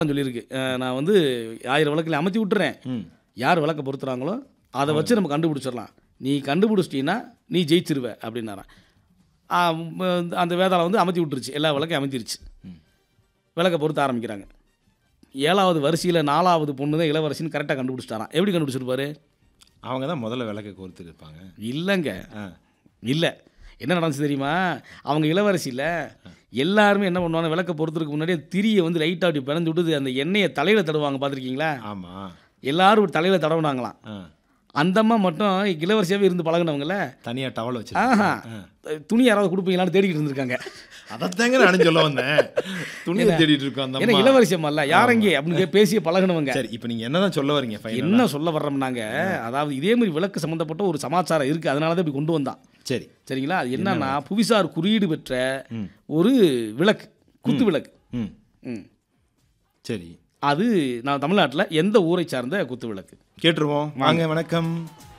சொல்லியிருக்கு அஹ் நான் வந்து ஆயிரம் விளக்கில் அமர்த்தி விட்டுறேன் ம் யார் விளக்க பொறுத்துறாங்களோ அதை வச்சு நம்ம கண்டுபிடிச்சிடலாம் நீ கண்டுபிடிச்சிட்டீங்கன்னா நீ ஜெயிச்சிருவ அப்படின்னாராம் ஆ, ம், அந்த வேதாளம் வந்து அமர்த்தி விட்டுருச்சு எல்லா விளக்கையும் அமர்த்திருச்சு விளக்க பொறுத்த ஆரம்பிக்கிறாங்க ஏழாவது வரிசையில் நாலாவது பொண்ணு தான் இளவரசின்னு கரெக்டாக கண்டுபிடிச்சிட்டாராம் எப்படி கண்டுபிடிச்சிருப்பாரு அவங்க தான் முதல்ல விளக்க கோர்த்து இருப்பாங்க இல்லைங்க ஆ இல்லை என்ன நடந்துச்சு தெரியுமா அவங்க இளவரசியில் எல்லாருமே என்ன பண்ணுவாங்க விளக்க பொறுத்ததுக்கு முன்னாடி திரியை வந்து லைட்டாக அப்படி பிறந்து விட்டு அந்த எண்ணெயை தலையில் தடவுவாங்க பார்த்துருக்கீங்களா ஆமாம் எல்லாரும் தலையில் தடவுனாங்களாம் ஆ அந்த அம்மா மட்டும் இளவரசியாகவே இருந்து பழகுனவங்கள தனியாக டவல் வச்சு ஆஹா துணி யாராவது கொடுப்பீங்களான்னு தேடிக்கிட்டு இருந்திருக்காங்க அதைத்தாங்க நானும் சொல்ல வந்தேன் துணியை தேடிட்டு இருக்கோம் அந்த ஏன்னா அம்மா. இளவரசி அம்மா இல்லை யாரங்கே அப்படின்னு கே- பேசிய பழகுனவங்க சரி இப்போ நீங்கள் என்னதான் சொல்ல வரீங்க ஃபைனல் என்ன சொல்ல வர்றோம்னாங்க அதாவது இதே மாதிரி விளக்கு சம்மந்தப்பட்ட ஒரு சமாச்சாரம் இருக்குது அதனால தான் இப்படி கொண்டு வந்தான் சரி சரிங்களா அது என்னன்னா புவிசார் குறியீடு பெற்ற ஒரு விளக்கு குத்து விளக்கு ம் ம். சரி அது நான் தமிழ்நாட்டில் எந்த ஊரை சார்ந்த குத்து விளக்கு கேட்டுருவோம் வாங்க வணக்கம்